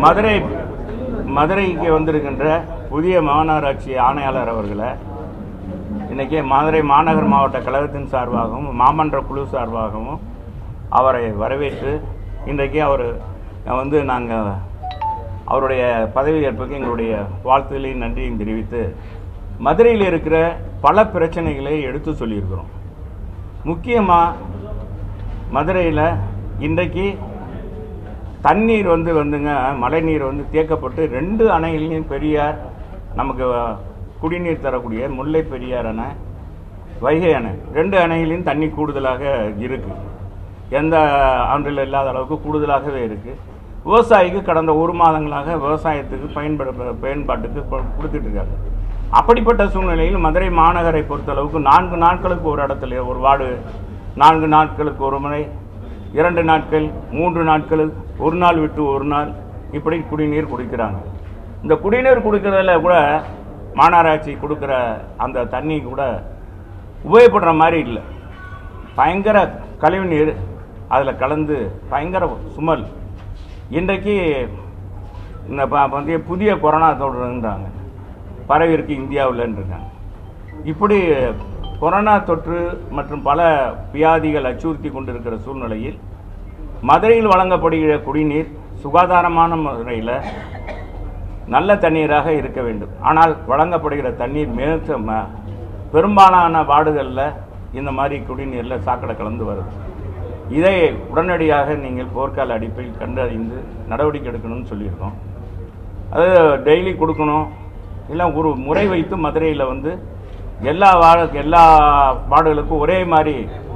மதுரை மதுரைக்கு வந்திருக்கின்ற புதிய மாநகராட்சி ஆணையாளர் அவர்களை இன்னைக்கு மதுரை மாநகர் மாவட்ட கழகத்தின் சார்பாகவும் மாமன்ற குழு சார்பாகவும் அவரை வரவேற்று இன்றைக்கு அவர் வந்து நாங்கள் அவருடைய பதவியேற்புக்கு எங்களுடைய வாழ்த்துகளையும் நன்றியும் தெரிவித்து மதுரையில் இருக்கிற பல பிரச்சனைகளை எடுத்து சொல்லியிருக்கிறோம் முக்கியமாக மதுரையில் இன்றைக்கு தண்ணீர் வந்து வந்துங்க மழைநீர் வந்து தேக்கப்பட்டு ரெண்டு அணைகளையும் பெரியார் நமக்கு குடிநீர் தரக்கூடிய முல்லை பெரியார் அணை வைகை அணை ரெண்டு அணைகளையும் தண்ணி கூடுதலாக இருக்கு எந்த ஆண்டில் இல்லாத அளவுக்கு கூடுதலாகவே இருக்கு விவசாயிக்கு கடந்த ஒரு மாதங்களாக விவசாயத்துக்கு பயன்பட பயன்பாட்டுக்கு கொ- கொடுத்துட்டு இருக்காங்க அப்படிப்பட்ட சூழ்நிலையில் மதுரை மாநகரை பொறுத்தளவுக்கு நான்கு நாட்களுக்கு ஒரு இடத்துல ஒரு வார்டு நான்கு நாட்களுக்கு ஒரு முறை இரண்டு நாட்கள் மூன்று நாட்கள் ஒரு நாள் விட்டு ஒரு நாள் இப்படி குடிநீர் குடிக்கிறாங்க இந்த குடிநீர் குடிக்கிறதுல கூட மாநகராட்சி கொடுக்குற அந்த தண்ணி கூட உபயோகப்படுற மாதிரி இல்லை பயங்கர கழிவுநீர் அதில் கலந்து பயங்கர சுமல் இன்றைக்கு இந்த ப- வந்து புதிய கொரோனா தொற்றுன்றாங்க பரவி இருக்கு இந்தியாவில் இருக்காங்க இப்படி கொரோனா தொற்று மற்றும் பல வியாதிகள் அச்சுறுத்தி கொண்டிருக்கிற சூழ்நிலையில் மதுரையில் வழங்கப்படுகிற குடிநீர் சுகாதாரமான முறையில் நல்ல தண்ணீராக இருக்க வேண்டும் ஆனால் வழங்கப்படுகிற தண்ணீர் மிக ம- பெரும்பாலான வார்டுகளில் இந்த மாதிரி குடிநீரில் சாக்கடை கலந்து வருது இதை உடனடியாக நீங்கள் போர்க்கால அடிப்பில் கண்டறிந்து நடவடிக்கை எடுக்கணும்னு சொல்லியிருக்கோம் அது டெய்லி கொடுக்கணும் இல்லை ஒரு முறை வைத்து மதுரையில் வந்து எல்லா வார்டு எல்லா வார்டுகளுக்கும் ஒரே மாதிரி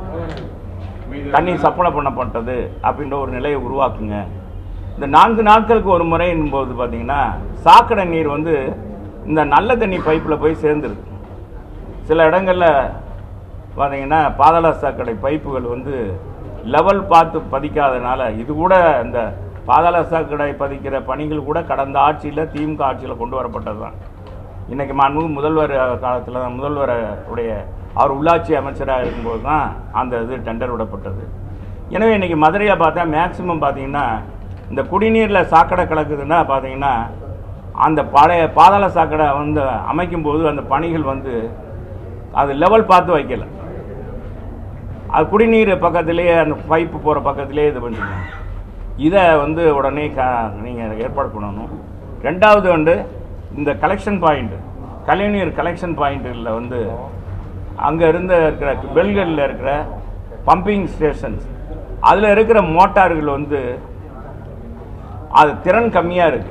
தண்ணி சப்ளை பண்ணப்பட்டது அப்படின்ற ஒரு நிலையை உருவாக்குங்க இந்த நான்கு நாட்களுக்கு ஒரு முறை போது பார்த்தீங்கன்னா சாக்கடை நீர் வந்து இந்த நல்ல தண்ணி பைப்பில் போய் சேர்ந்துருது சில இடங்களில் பார்த்தீங்கன்னா பாதாள சாக்கடை பைப்புகள் வந்து லெவல் பார்த்து பதிக்காதனால இது கூட இந்த பாதாள சாக்கடை பதிக்கிற பணிகள் கூட கடந்த ஆட்சியில் திமுக ஆட்சியில் கொண்டு வரப்பட்டது தான் இன்னைக்கு மாண்பு முதல்வர் காலத்தில் முதல்வர் உடைய அவர் உள்ளாட்சி அமைச்சராக இருக்கும்போது தான் அந்த இது டெண்டர் விடப்பட்டது எனவே இன்னைக்கு மதுரையை பார்த்தா மேக்சிமம் பார்த்தீங்கன்னா இந்த குடிநீரில் சாக்கடை கலக்குதுன்னா பார்த்தீங்கன்னா அந்த பழைய பாதாள சாக்கடை வந்து அமைக்கும் போது அந்த பணிகள் வந்து அது லெவல் பார்த்து வைக்கல அது குடிநீர் பக்கத்திலேயே அந்த பைப்பு போகிற பக்கத்திலேயே இது பண்ணிக்கணும் இதை வந்து உடனே க நீங்கள் ஏற்பாடு பண்ணணும் ரெண்டாவது வந்து இந்த கலெக்ஷன் பாயிண்ட் கலைஞர் கலெக்ஷன் பாயிண்ட்டில் வந்து அங்கே இருந்த இருக்கிற பெல்களில் இருக்கிற பம்பிங் ஸ்டேஷன்ஸ் அதில் இருக்கிற மோட்டார்கள் வந்து அது திறன் கம்மியாக இருக்குது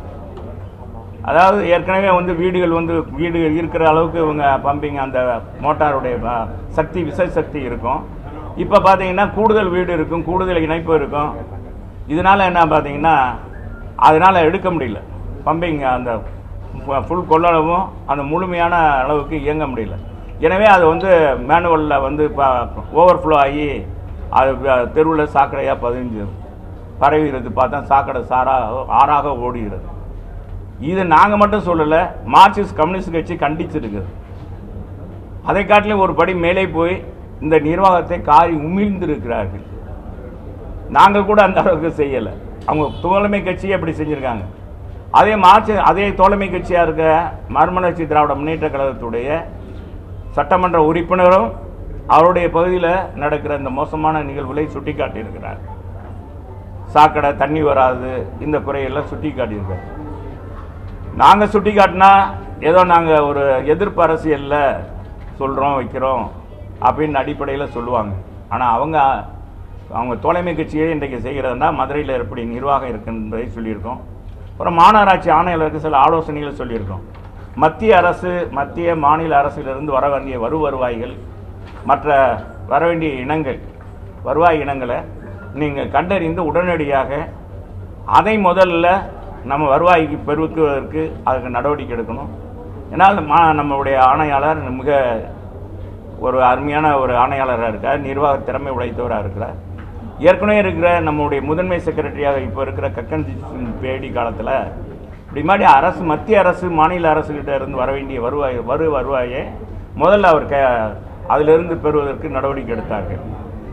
அதாவது ஏற்கனவே வந்து வீடுகள் வந்து வீடு இருக்கிற அளவுக்கு இவங்க பம்பிங் அந்த மோட்டாருடைய ப- சக்தி விசை சக்தி இருக்கும் இப்போ பார்த்தீங்கன்னா கூடுதல் வீடு இருக்கும் கூடுதல் இணைப்பு இருக்கும் இதனால என்ன பார்த்தீங்கன்னா அதனால் எடுக்க முடியல பம்பிங் அந்த ஃபுல் கொள்ளளவும் அந்த முழுமையான அளவுக்கு இயங்க முடியல எனவே அது வந்து மேனுவலில் வந்து இப்போ ஓவர்ஃப்ளோ ஆகி அது தெருவில் சாக்கடையாக பதிஞ்சு பரவிடுறது பார்த்தா சாக்கடை சாராக ஆறாக ஓடுகிறது இது நாங்கள் மட்டும் சொல்லலை மார்க்சிஸ்ட் கம்யூனிஸ்ட் கட்சி கண்டிச்சிருக்குது அதை காட்டிலும் ஒரு படி மேலே போய் இந்த நிர்வாகத்தை காரி உமிழ்ந்திருக்கிறார்கள் நாங்கள் கூட அந்த அளவுக்கு செய்யலை அவங்க தோழமை கட்சியே அப்படி செஞ்சுருக்காங்க அதே மார்ச் அதே தோழமை கட்சியாக இருக்க மறுமலர்ச்சி திராவிட முன்னேற்ற கழகத்துடைய சட்டமன்ற உறுப்பினரும் அவருடைய பகுதியில் நடக்கிற இந்த மோசமான நிகழ்வுகளை சுட்டிக்காட்டியிருக்கிறார் சாக்கடை தண்ணி வராது இந்த குறையெல்லாம் சுட்டி காட்டியிருக்காரு நாங்கள் சுட்டி காட்டினா ஏதோ நாங்கள் ஒரு எதிர்ப்பு அரசியலில் சொல்கிறோம் வைக்கிறோம் அப்படின்னு அடிப்படையில் சொல்லுவாங்க ஆனால் அவங்க அவங்க தோழமை கட்சியே இன்றைக்கு செய்கிறதுனா மதுரையில் எப்படி நிர்வாகம் இருக்குன்றதை சொல்லியிருக்கோம் அப்புறம் மாநகராட்சி ஆணையாளருக்கு சில ஆலோசனைகள் சொல்லியிருக்கோம் மத்திய அரசு மத்திய மாநில அரசிலிருந்து வர வேண்டிய வரு வருவாய்கள் மற்ற வர வேண்டிய இனங்கள் வருவாய் இனங்களை நீங்கள் கண்டறிந்து உடனடியாக அதை முதல்ல நம்ம வருவாய்க்கு பெருக்குவதற்கு அதுக்கு நடவடிக்கை எடுக்கணும் ஏன்னால் மா நம்மளுடைய ஆணையாளர் மிக ஒரு அருமையான ஒரு ஆணையாளராக இருக்கார் நிர்வாக திறமை உடைத்தவராக இருக்கிறார் ஏற்கனவே இருக்கிற நம்முடைய முதன்மை செக்ரட்டரியாக இப்போ இருக்கிற கக்கன்ஜி சிங் பேடி காலத்தில் இப்படி மாதிரி அரசு மத்திய அரசு மாநில அரசுகிட்ட இருந்து வர வேண்டிய வருவாய் வரு வருவாயை முதல்ல அவர் க அதிலிருந்து பெறுவதற்கு நடவடிக்கை எடுத்தார்கள்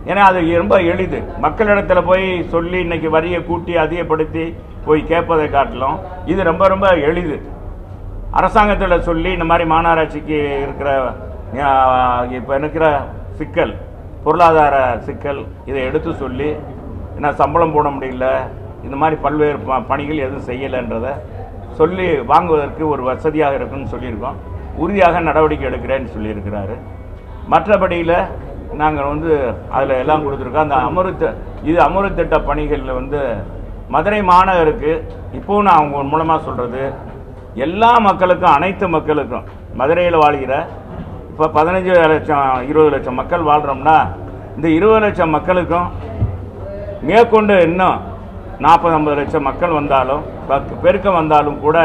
ஏன்னா அது ரொம்ப எளிது மக்களிடத்துல போய் சொல்லி இன்னைக்கு வரியை கூட்டி அதிகப்படுத்தி போய் கேட்பதை காட்டிலும் இது ரொம்ப ரொம்ப எளிது அரசாங்கத்தில் சொல்லி இந்த மாதிரி மாநகராட்சிக்கு இருக்கிற இப்போ இருக்கிற சிக்கல் பொருளாதார சிக்கல் இதை எடுத்து சொல்லி என்ன சம்பளம் போட முடியல இந்த மாதிரி பல்வேறு ப- பணிகள் எதுவும் செய்யலைன்றதை சொல்லி வாங்குவதற்கு ஒரு வசதியாக இருக்குன்னு சொல்லியிருக்கோம் உறுதியாக நடவடிக்கை எடுக்கிறேன்னு சொல்லியிருக்கிறாரு மற்றபடியில் நாங்கள் வந்து அதில் எல்லாம் கொடுத்துருக்கோம் அந்த அமருத்த இது அமருத்திட்ட பணிகளில் வந்து மதுரை மாநகருக்கு இப்போ நான் அவங்க மூலமாக சொல்கிறது எல்லா மக்களுக்கும் அனைத்து மக்களுக்கும் மதுரையில் வாழ்கிற இப்போ பதினஞ்சு லட்சம் இருபது லட்சம் மக்கள் வாழ்கிறோம்னா இந்த இருபது லட்சம் மக்களுக்கும் மேற்கொண்டு இன்னும் நாற்பது ஐம்பது லட்சம் மக்கள் வந்தாலும் பக்கு- பெருக்கம் வந்தாலும் கூட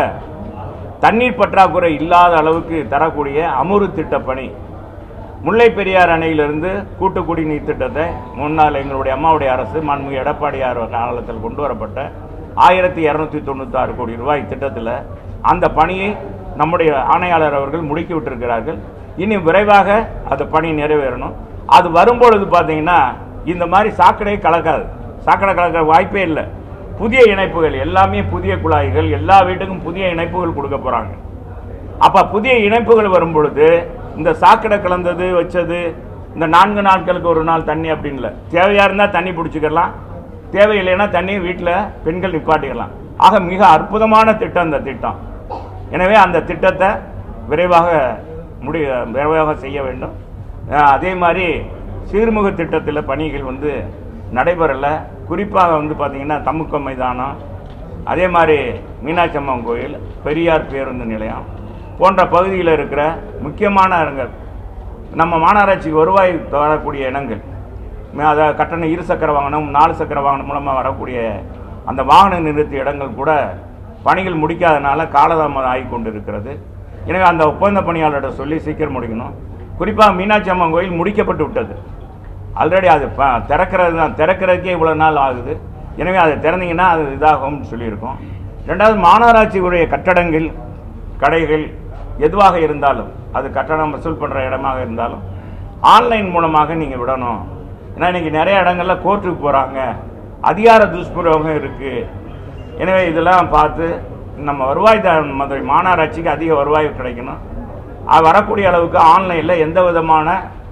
தண்ணீர் பற்றாக்குறை இல்லாத அளவுக்கு தரக்கூடிய அமுரு திட்ட பணி முல்லை பெரியார் அணையிலிருந்து கூட்டு குடிநீர் திட்டத்தை முன்னாள் எங்களுடைய அம்மாவுடைய அரசு மாண்புமிகு எடப்பாடியார் காலத்தில் கொண்டு வரப்பட்ட ஆயிரத்தி இரநூத்தி தொண்ணூத்தாறு கோடி ரூபாய் திட்டத்தில் அந்த பணியை நம்முடைய ஆணையாளர் அவர்கள் முடுக்கி விட்டிருக்கிறார்கள் இனி விரைவாக அந்த பணி நிறைவேறணும் அது வரும்பொழுது பார்த்தீங்கன்னா இந்த மாதிரி சாக்கடை கலக்காது சாக்கடை கலக்கிற வாய்ப்பே இல்லை புதிய இணைப்புகள் எல்லாமே புதிய குழாய்கள் எல்லா வீட்டுக்கும் புதிய இணைப்புகள் கொடுக்க போகிறாங்க அப்ப புதிய இணைப்புகள் வரும் பொழுது இந்த சாக்கடை கலந்தது வச்சது இந்த நான்கு நாட்களுக்கு ஒரு நாள் தண்ணி அப்படின்னு இல்லை தேவையா இருந்தா தண்ணி பிடிச்சிக்கலாம் தேவையில்லைன்னா தண்ணி வீட்டில் பெண்கள் நிப்பாட்டிக்கலாம் ஆக மிக அற்புதமான திட்டம் இந்த திட்டம் எனவே அந்த திட்டத்தை விரைவாக முடி விரைவாக செய்ய வேண்டும் அஹ் அதே மாதிரி சீர்முக திட்டத்தில் பணிகள் வந்து நடைபெறலை குறிப்பாக வந்து பார்த்தீங்கன்னா தமுக்க மைதானம் அதே மாதிரி மீனாட்சி அம்மன் கோயில் பெரியார் பேருந்து நிலையம் போன்ற பகுதியில் இருக்கிற முக்கியமான இடங்கள் நம்ம மாநகராட்சிக்கு வருவாய் வரக்கூடிய இடங்கள் ம- அத கட்டண இரு சக்கர வாகனம் நாலு சக்கர வாகனம் மூலமாக வரக்கூடிய அந்த வாகன நிறுத்தி இடங்கள் கூட பணிகள் முடிக்காதனால காலதாமதம் ஆகி கொண்டு இருக்கிறது எனவே அந்த ஒப்பந்த பணியாளர்கிட்ட சொல்லி சீக்கிரம் முடிக்கணும் குறிப்பாக மீனாட்சி அம்மன் கோயில் முடிக்கப்பட்டு விட்டது ஆல்ரெடி அது ப- திறக்கிறது தான் திறக்கிறதுக்கே இவ்வளோ நாள் ஆகுது எனவே அதை திறந்தீங்கன்னா அது இதாகும்னு சொல்லியிருக்கோம் ரெண்டாவது மாநகராட்சியுடைய கட்டடங்கள் கடைகள் எதுவாக இருந்தாலும் அது கட்டணம் வசூல் பண்ணுற இடமாக இருந்தாலும் ஆன்லைன் மூலமாக நீங்கள் விடணும் ஏன்னா இன்னைக்கு நிறைய இடங்கள்ல கோர்ட்டுக்கு போகிறாங்க அதிகார துஷ்பிரயோகம் இருக்குது எனவே இதெல்லாம் பார்த்து நம்ம வருவாய் த- மதுரை மாநகராட்சிக்கு அதிக வருவாய் கிடைக்கணும் அது வரக்கூடிய அளவுக்கு ஆன்லைனில் எந்த விதமான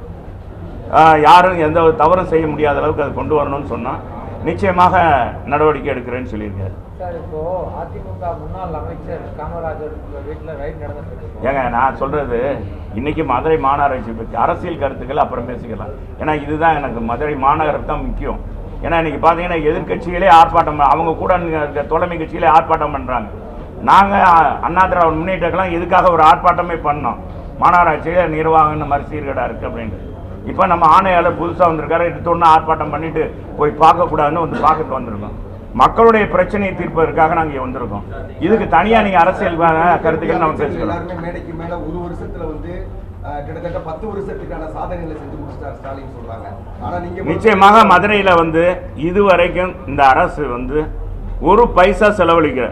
ஆஹ், யாரும் எந்த ஒரு தவறும் செய்ய முடியாத அளவுக்கு அது கொண்டு வரணும்னு சொன்னால் நிச்சயமாக நடவடிக்கை எடுக்கிறேன்னு சொல்லியிருக்காரு சார் இப்போ அதிமுக முன்னாள் அமைச்சர் காமராஜர் வீட்டுல ரைட் நடந்துட்டு இருக்கு ஏங்க நான் சொல்றது இன்னைக்கு மதுரை மாநகராட்சி பற்றி அரசியல் கருத்துக்கள் அப்புறம் பேசிக்கலாம் ஏன்னா இதுதான் எனக்கு மதுரை மாநகரம் தான் முக்கியம் ஏன்னா இன்னைக்கு பார்த்தீங்கன்னா எதிர்க்கட்சிகளே ஆர்ப்பாட்டம் பண்- அவங்க கூட இருக்க தலைமை கட்சிகளே ஆர்ப்பாட்டம் பண்றாங்க நாங்க அண்ணா திராவிட முன்னேற்றக்கெல்லாம் இதுக்காக ஒரு ஆர்ப்பாட்டமே பண்ணோம் மாநகராட்சியில நிர்வாகம் இந்த மாதிரி சீர்கேடா இருக்கு அப்படின்ட்டு இப்போ நம்ம ஆணையாளர் புதுசாக வந்திருக்காரு எடுத்தோன்னு ஆர்ப்பாட்டம் பண்ணிட்டு போய் பார்க்கக்கூடாதுன்னு வந்து பார்க்க வந்திருக்கோம் மக்களுடைய பிரச்சனையை தீர்ப்பதற்காக நாங்கள் இங்க வந்திருக்கோம் இதுக்கு தனியாக நீங்கள் அரசியல் அஹ், கருத்துக்கள் நம்ம பேசிக்கலாம் எல்லாருமே மேடைக்கு மேல ஒரு வருஷத்துல வந்து அஹ், கிட்டத்தட்ட பத்து வருஷத்துக்கான சாதனைகளை செஞ்சு முடிச்சிட்டார் ஸ்டாலின் சொல்றாங்க ஆனா நீங்க நிச்சயமாக மதுரையில் வந்து இதுவரைக்கும் இந்த அரசு வந்து ஒரு பைசா செலவழிக்கிற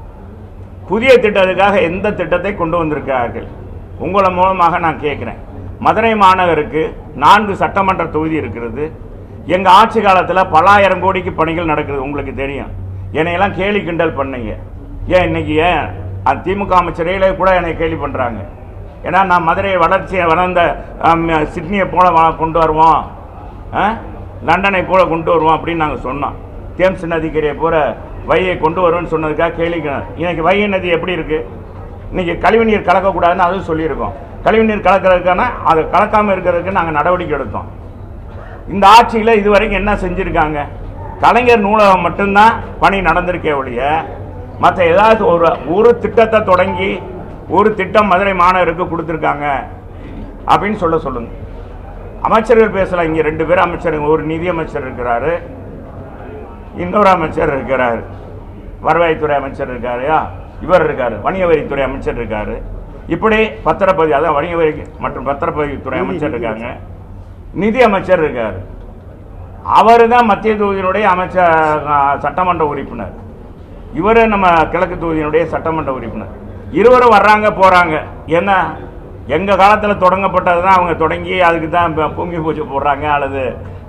புதிய திட்டத்துக்காக எந்த திட்டத்தை கொண்டு வந்திருக்கிறார்கள் உங்களை மூலமாக நான் கேட்குறேன் மதுரை மாநகருக்கு நான்கு சட்டமன்ற தொகுதி இருக்கிறது எங்கள் ஆட்சி காலத்தில் பல்லாயிரம் கோடிக்கு பணிகள் நடக்குது உங்களுக்கு தெரியும் என்னையெல்லாம் கேலி கிண்டல் பண்ணீங்க ஏன் இன்னைக்கு ஏன் அந்த திமுக அமைச்சரையில கூட என்னை கேலி பண்ணுறாங்க ஏன்னா நான் மதுரை வளர்ச்சியை வளர்ந்த ஆம், சிட்னியை போல வ- கொண்டு வருவோம் ஆ? லண்டனை போல கொண்டு வருவோம் அப்படின்னு நாங்கள் சொன்னோம் தேம்ஸ் நதிக்கரையை போல வையை கொண்டு வருவோம்னு சொன்னதுக்காக கேள்விக்கணும் இன்னைக்கு வைகை நதி எப்படி இருக்கு இன்னைக்கு கழிவு நீர் கலக்கக்கூடாதுன்னு அதுவும் சொல்லியிருக்கோம் கழிவு நீர் கலக்கிறதுக்கான அதை கலக்காமல் இருக்கிறதுக்கு நாங்கள் நடவடிக்கை எடுத்தோம் இந்த ஆட்சியில் இதுவரைக்கும் என்ன செஞ்சுருக்காங்க கலைஞர் நூலகம் மட்டும்தான் பணி நடந்திருக்கே ஒழிய மற்ற ஏதாவது ஒரு ஒரு திட்டத்தை தொடங்கி ஒரு திட்டம் மதுரை மாநகருக்கு கொடுத்துருக்காங்க அப்படின்னு சொல்ல சொல்லுங்க அமைச்சர்கள் பேசலாம் இங்கே ரெண்டு பேரும் அமைச்சர் ஒரு நிதி அமைச்சர் இருக்கிறாரு இன்னொரு அமைச்சர் இருக்கிறார் வருவாய்த்துறை அமைச்சர் இருக்காருயா இவர் இருக்காரு வணிக வரித்துறை அமைச்சர் இருக்காரு இப்படி பத்திரப்பதிவு அதான் வணிக வரி மற்றும் பத்திரப்பதிவுத்துறை அமைச்சர் இருக்காங்க நிதி அமைச்சர் இருக்காரு அவர் தான் மத்திய தொகுதியினுடைய அமைச்சர் ஆ, சட்டமன்ற உறுப்பினர் இவர் நம்ம கிழக்கு தொகுதியினுடைய சட்டமன்ற உறுப்பினர் இருவரும் வர்றாங்க போறாங்க என்ன எங்க காலத்தில் தொடங்கப்பட்டது தான் அவங்க தொடங்கி அதுக்கு தான் இப்ப பூமி பூஜை போடுறாங்க அல்லது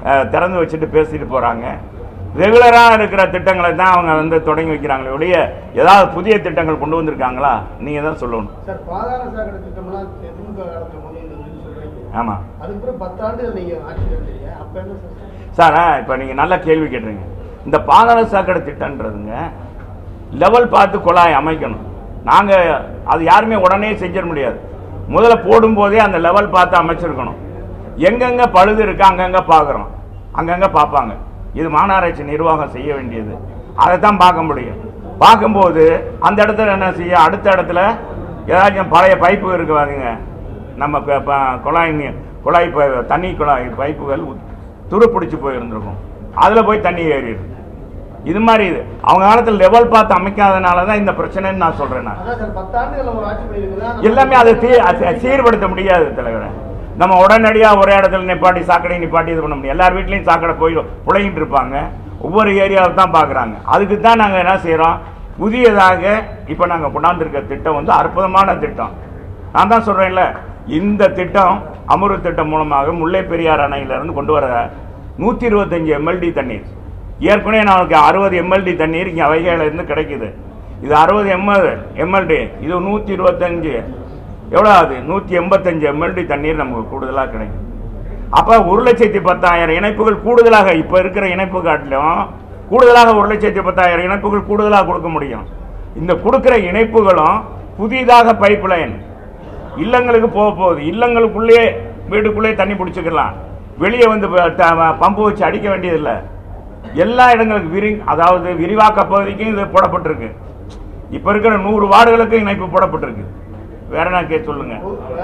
அஹ், திறந்து வச்சுட்டு பேசிட்டு போறாங்க ரெகுலராக இருக்கிற திட்டங்களை தான் அவங்க வந்து தொடங்கி வைக்கிறாங்களே ஒழிய ஏதாவது புதிய திட்டங்கள் கொண்டு வந்திருக்காங்களா நீங்க தான் சொல்லணும் சார் பாதாள சாக்கடை திட்டம்லாம் திமுக காலத்துல கொண்டு வந்ததுன்னு சொல்றீங்க ஆமா அதுக்கு பிறகு பத்தாண்டு நீங்க ஆட்சியில் இருந்தீங்க அப்ப என்ன சார் சார் ஆ, இப்ப நீங்க நல்ல கேள்வி கேட்டுறீங்க இந்த பாதாள சாக்கடை திட்டம்ன்றதுங்க லெவல் பார்த்து குழாய் அமைக்கணும் நாங்க அது யாருமே உடனே செஞ்சிட முடியாது முதல்ல போடும்போதே அந்த லெவல் பார்த்து அமைச்சிருக்கணும் எங்கெங்க பழுது இருக்கு அங்கங்க பார்க்குறோம் அங்கங்க பார்ப்பாங்க இது மாநகராட்சி நிர்வாகம் செய்ய வேண்டியது அதை தான் பார்க்க முடியும் பார்க்கும்போது அந்த இடத்துல என்ன செய்ய அடுத்த இடத்துல ஏதாச்சும் பழைய பைப்பு இருக்கு பாருங்க நம்ம ப- ப- குழாய் நீ- குழாய் ப- தண்ணி குழாய் பைப்புகள் உ- துருப்பிடிச்சு போயிருந்திருக்கும் அதில் போய் தண்ணி ஏறிடும் இது மாதிரி இது அவங்க காலத்தில் லெவல் பார்த்து அமைக்காதனால தான் இந்த பிரச்சனைன்னு நான் சொல்றேன் நான் அதான் சார் பத்தாண்டுகள் ஒரு ஆட்சி பண்ணிருக்குதா எல்லாமே அதை சீ- அ- சீர்படுத்த முடியாது தலைவரே நம்ம உடனடியா ஒரே இடத்துல நிப்பாட்டி சாக்கடை நிப்பாட்டி இது பண்ண முடியும் எல்லார் வீட்லயும் சாக்கடை போய் புழையிட்டு இருப்பாங்க ஒவ்வொரு ஏரியாவில் தான் பார்க்குறாங்க அதுக்கு தான் நாங்கள் என்ன செய்கிறோம் புதியதாக இப்போ நாங்கள் கொண்டாந்துருக்க திட்டம் வந்து அற்புதமான திட்டம் நான் தான் சொல்கிறேன்ல இந்த திட்டம் அமிர்த திட்டம் மூலமாக முல்லை பெரியார் அணையிலிருந்து கொண்டு வர நூற்றி இருபத்தஞ்சி எம்எல்டி தண்ணீர் ஏற்கனவே நமக்கு அறுபது எம்எல்டி தண்ணீர் இங்கே வைகையில இருந்து கிடைக்குது இது அறுபது எம்எல் எம்எல்டி இது நூற்றி இருபத்தஞ்சு எவ்வளோ ஆகுது நூற்றி எண்பத்தஞ்சு எம்எல்டி தண்ணீர் நமக்கு கூடுதலாக கிடைக்கும் அப்போ ஒரு லட்சத்தி பத்தாயிரம் இணைப்புகள் கூடுதலாக இப்போ இருக்கிற இணைப்பு காட்டிலும் கூடுதலாக ஒரு லட்சத்தி பத்தாயிரம் இணைப்புகள் கூடுதலாக கொடுக்க முடியும் இந்த கொடுக்குற இணைப்புகளும் புதிதாக பைப் லைன் இல்லங்களுக்கு போக போகுது இல்லங்களுக்குள்ளே வீட்டுக்குள்ளே தண்ணி பிடிச்சிக்கலாம் வெளியே வந்து ப- த- பம்பு வச்சு அடிக்க வேண்டியதில்லை எல்லா இடங்களுக்கு விரி அதாவது விரிவாக்க பகுதிக்கும் இது போடப்பட்டிருக்கு இப்போ இருக்கிற நூறு வார்டுகளுக்கும் இணைப்பு போடப்பட்டிருக்கு வேற என்ன கே சொல்லுங்க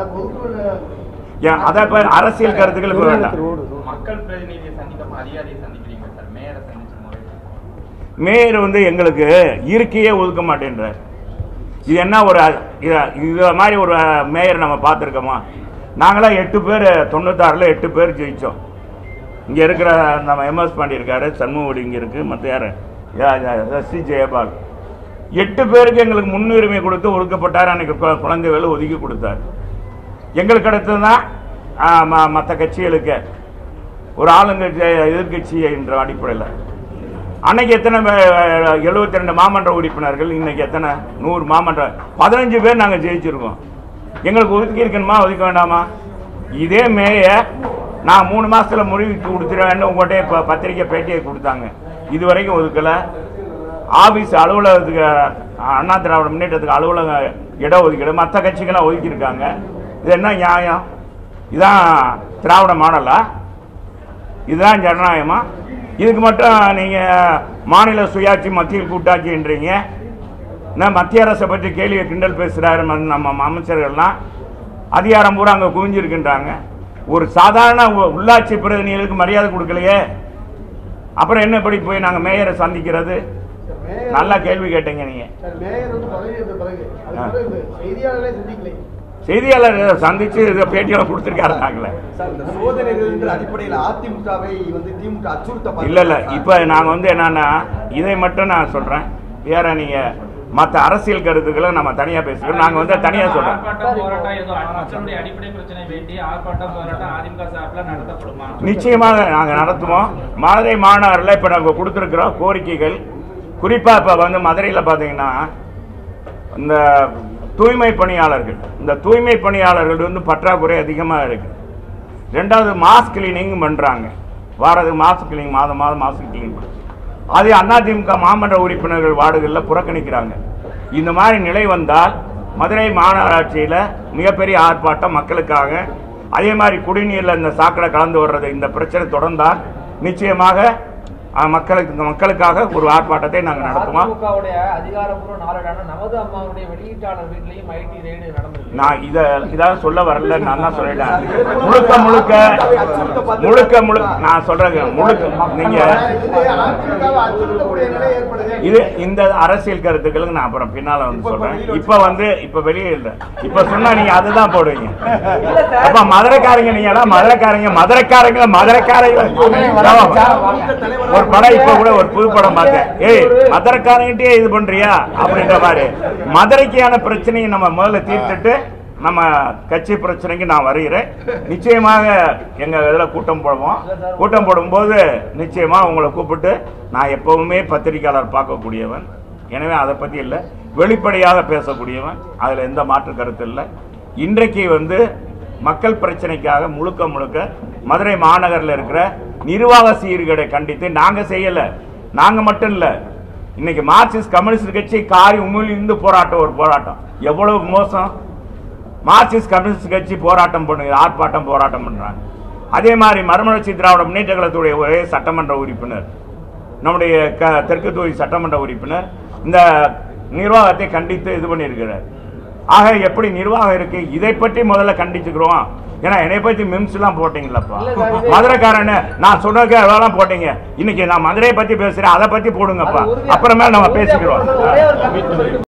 ஏன் அதான் இப்ப அரசியல் கருத்துக்கள் இப்ப வேண்டாம் மக்கள் பிரதிநிதியை சந்திக்காம அதிகாரியை சந்திக்கிறீங்க சார் மேயரை சந்திச்ச முறை மேயர் வந்து எங்களுக்கு இருக்கையே ஒதுக்க மாட்டேன்றார் இது என்ன ஒரு இது- இது மாதிரி ஒரு மேயர் நம்ம பார்த்துருக்கோமா நாங்களாம் எட்டு பேர் தொண்ணூத்தாறில் எட்டு பேர் ஜெயித்தோம் இங்கே இருக்கிற நம்ம எம்எஸ் பாண்டி இருக்காரு சண்முகடி இங்கே இருக்குது மற்ற யார் எஸ் சி ஜெயபால் எட்டு பேருக்கு எங்களுக்கு முன்னுரிமை கொடுத்து ஒதுக்கப்பட்டார் அன்னைக்கு கு- குழந்தைகள் ஒதுக்கி கொடுத்தார் எங்களுக்கு அடுத்து தான் மற்ற கட்சிகளுக்கு ஒரு ஆளுங்கட்சி எதிர்கட்சி என்ற அடிப்படையில் அன்னைக்கு எத்தனை எழுபத்தி ரெண்டு மாமன்ற உறுப்பினர்கள் இன்னைக்கு எத்தனை நூறு மாமன்ற பதினஞ்சு பேர் நாங்கள் ஜெயிச்சிருக்கோம் எங்களுக்கு ஒதுக்கி இருக்கணுமா ஒதுக்க வேண்டாமா இதே மேய நான் மூணு மாசத்துல முடிவுக்கு கொடுத்துருவேன்னு உங்கள்கிட்ட இப்போ பத்திரிக்கை பேட்டியை கொடுத்தாங்க இது வரைக்கும் ஒதுக்கலை ஆபீஸ் அலுவலகத்துக்கு அண்ணா திராவிட முன்னேற்றத்துக்கு அலுவலக இட ஒதுக்கீடு மற்ற கட்சிகளாம் ஒதுக்கியிருக்காங்க இது என்ன நியாயம் இதான் திராவிட மாடலா இதுதான் ஜனநாயகமா இதுக்கு மட்டும் நீங்க மாநில சுயாட்சி மத்திய கூட்டாட்சின்றீங்க என்ன மத்திய அரசை பற்றி கேள்வியை கிண்டல் பேசுறாரு ம- நம்ம அமைச்சர்கள்லாம் அதிகாரம் பூரா அங்கே குவிஞ்சிருக்கின்றாங்க ஒரு சாதாரண உ- உள்ளாட்சி பிரதிநிதிகளுக்கு மரியாதை கொடுக்கலையே அப்புறம் என்ன இப்படி போய் நாங்கள் மேயரை சந்திக்கிறது நல்ல கேள்வி கேட்டீங்க நீங்க மேயர் வந்து பதவி ஏற்ற பிறகு ஆ. அது பிறகு செய்தியாளர்களே சந்திக்கலை செய்தியாளர் இதை சந்திச்சு இதை பேட்டியில் கொடுத்துருக்காரு நாங்களே சார் இந்த சோதனைகள் அடிப்படையில் அதிமுகவை வந்து திமுக அச்சுறுத்த இல்ல இல்ல இப்ப நாங்க வந்து என்னன்னா இதை மட்டும் நான் சொல்றேன் வேற நீங்க மத்த அரசியல் கருத்துக்களை நம்ம தனியா பேசுகிறோம் நாங்க வந்து தனியா சொல்றோம் ஆர்ப்பாட்டம் போராட்டம் எதுவும் மக்களுடைய அடிப்படை பிரச்சனை வேண்டி ஆர்ப்பாட்டம் போராட்டம் அதிமுக சார்பில் நடத்தப்படுமா நிச்சயமாக நாங்க நடத்துவோம் மதுரை மாநகரில் இப்ப நாங்க கொடுத்துருக்கிறோம் கோரிக்கைகள் குறிப்பா இப்ப வந்து மதுரையில் பாத்தீங்கன்னா இந்த தூய்மை பணியாளர்கள் இந்த தூய்மை பணியாளர்கள் வந்து பற்றாக்குறை அதிகமா இருக்கு ரெண்டாவது மாஸ் கிளீனிங் பண்றாங்க வாரத்துக்கு மாஸ் கிளீனிங் மாதம் மாதம் மாஸ் கிளீனிங் அது அதிமுக மாமன்ற உறுப்பினர்கள் வார்டுகளில் புறக்கணிக்கிறாங்க இந்த மாதிரி நிலை வந்தால் மதுரை மாநகராட்சியில் மிகப்பெரிய ஆர்ப்பாட்டம் மக்களுக்காக அதே மாதிரி குடிநீரில் இந்த சாக்கடை கலந்து வர்றது இந்த பிரச்சனை தொடர்ந்தால் நிச்சயமாக அஹ், மக்களுக்கு இந்த மக்களுக்காக ஒரு ஆர்ப்பாட்டத்தை நாங்கள் நடத்துவோம் அதிமுகவுடைய அதிகாரப்பூர்வ நாளேடான நமது அம்மாவுடைய வெளியீட்டாளர் வீட்லயும் ஐடி ரெய்டு நடந்திருக்கு நான் இத இதாக சொல்ல வரல நான் தான் சொல்லிட்டேன் முழுக்க முழுக்க முழுக்க முழுக்க நான் சொல்றேங்க முழுக்க நீங்க இது அதிமுகவை அச்சுறுத்தக்கூடிய நிலை ஏற்படுது இது இந்த அரசியல் கருத்துக்களுக்கு நான் அப்புறம் பின்னால வந்து சொல்றேன் இப்ப வந்து இப்ப வெளியே இல்ல இப்ப சொன்னா நீங்க அதுதான் போடுவீங்க அப்ப மதுரைக்காரங்க நீங்க எல்லாம் மதுரைக்காரங்க மதுரைக்காரங்க மதுரைக்காரங்க ஒரு படம் இப்ப கூட ஒரு புது படம் பார்த்தேன் ஏய் மதுரைக்காரங்கிட்டே இது பண்றியா அப்படின்ற மாதிரி மதுரைக்கான பிரச்சனையை நம்ம முதல்ல தீர்த்துட்டு நம்ம கட்சி பிரச்சனைக்கு நான் வருகிறேன் நிச்சயமாக எங்க இதில் கூட்டம் போடுவோம் கூட்டம் போடும்போது நிச்சயமா உங்களை கூப்பிட்டு நான் எப்பவுமே பத்திரிக்கையாளர் பார்க்கக்கூடியவன் எனவே அதை பத்தி இல்லை வெளிப்படையாக பேசக்கூடியவன் அதுல எந்த மாற்று கருத்து இல்லை இன்றைக்கு வந்து மக்கள் பிரச்சனைக்காக முழுக்க முழுக்க மதுரை மாநகரில் இருக்கிற நிர்வாக சீர்கேடை கண்டித்து நாங்க செய்யல நாங்க மட்டும் இல்ல இன்னைக்கு மார்க்சிஸ்ட் கம்யூனிஸ்ட் கட்சி காரி உமிழ்ந்து போராட்டம் ஒரு போராட்டம் எவ்வளவு மோசம் மார்க்சிஸ்ட் கம்யூனிஸ்ட் கட்சி போராட்டம் பண்ணுங்க ஆர்ப்பாட்டம் போராட்டம் பண்றாங்க அதே மாதிரி மறுமலர்ச்சி திராவிட முன்னேற்ற கழகத்துடைய ஒரே சட்டமன்ற உறுப்பினர் நம்முடைய க- தெற்கு தொகுதி சட்டமன்ற உறுப்பினர் இந்த நிர்வாகத்தை கண்டித்து இது பண்ணியிருக்கிறார் ஆக எப்படி நிர்வாகம் இருக்கு இதை பற்றி முதல்ல கண்டிச்சுக்கிறோம் ஏன்னா என்னை பத்தி மிம்ஸ் எல்லாம் போட்டீங்களப்பா இல்ல சார், இது- மதுரைக்காரன்னு நான் சொன்னதுக்கு அதெல்லாம் போட்டீங்க இன்னைக்கு நான் மதுரையை பத்தி பேசுறேன் அதை பத்தி போடுங்கப்பா அது உறுதியா- அப்புறமே நம்ம உறுதியா பேசிக்கிறோம் ஒரே ஒரு கருத்து சொல்லிட்டு